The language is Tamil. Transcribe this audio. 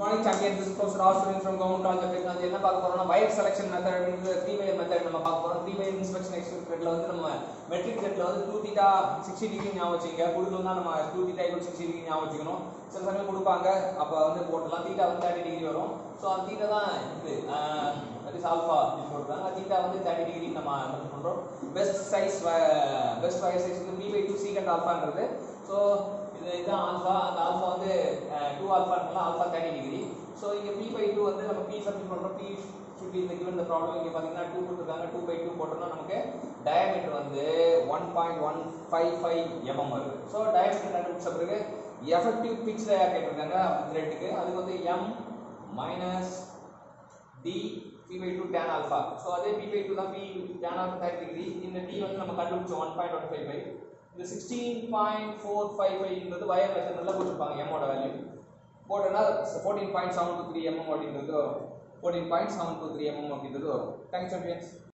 morning champion this professor are student from government college of technology என்ன பார்க்க போறோம்னா வயர் செலக்ஷன் மெத்தட் அப்படிங்கிறது த்ரீ வயர் மெத்தட் நம்ம பார்க்க போறோம் த்ரீ வயர் இன்ஸ்பெக்ஷன் எக்ஸ்பெக்டட்ல வந்து நம்ம மெட்ரிக் செட்ல வந்து டூ தீட்டா சிக்ஸ்டி டிகிரி ஞாபகம் வச்சுங்க கொடுக்கணும்னா நம்ம two theta equal sixty degree ஞாபகம் வச்சுக்கணும் சில சமயம் கொடுப்பாங்க அப்போ வந்து போட்டுலாம் தீட்டா வந்து தேர்ட்டி டிகிரி வரும் ஸோ அந்த தீட்டா தான் இது தட் இஸ் ஆல்ஃபா அப்படின்னு சொல்றாங்க தீட்டா வந்து தேர்ட்டி டிகிரி நம்ம என்ன பண்றோம் best size best wire size வந்து பி பை டூ சீக்கண்ட் ஆல்ஃபான்றது ஸோ இது இதுதான் ஆல்ஃபா அந்த ஆல்ஃபா வந்து டூ ஆல்ஃபானால ஆல்ஃபா தேர்ட்டி டிகிரி ஸோ இங்கே பி பை டூ வந்து நம்ம பி சப்ஸ்டிட் பண்ணுறோம் பி should be இந்த given the problem இங்கே பார்த்தீங்கன்னா டூ கொடுத்துருக்காங்க டூ பை டூ போட்டோம்னா நமக்கு டயமீட்டர் வந்து one point one five five mm வருது ஸோ டயமீட்டர் கண்டுபிடிச்ச பிறகு எஃபெக்டிவ் பிச் டயா கேட்டிருக்காங்க த்ரெட்டுக்கு அதுக்கு வந்து M minus D P by two tan alpha so அதே பி பை டூ தான் P tan alpha thirty degree இந்த டி வந்து நம்ம கண்டுபிடிச்சோம் one point one five five இந்த சிக்ஸ்டீன் பாயிண்ட் ஃபோர் ஃபைவ் ஃபைவ்ன்றது வயர் மெத்தடில் கொடுத்துருப்பாங்க எம்மோட வேல்யூ போட்டோன்னா fourteen point seven two three mm அப்படின்றது வரும் fourteen point seven two three mm அப்படின்றது வரும் தேங்க்ஸ் சாம்பியன்ஸ்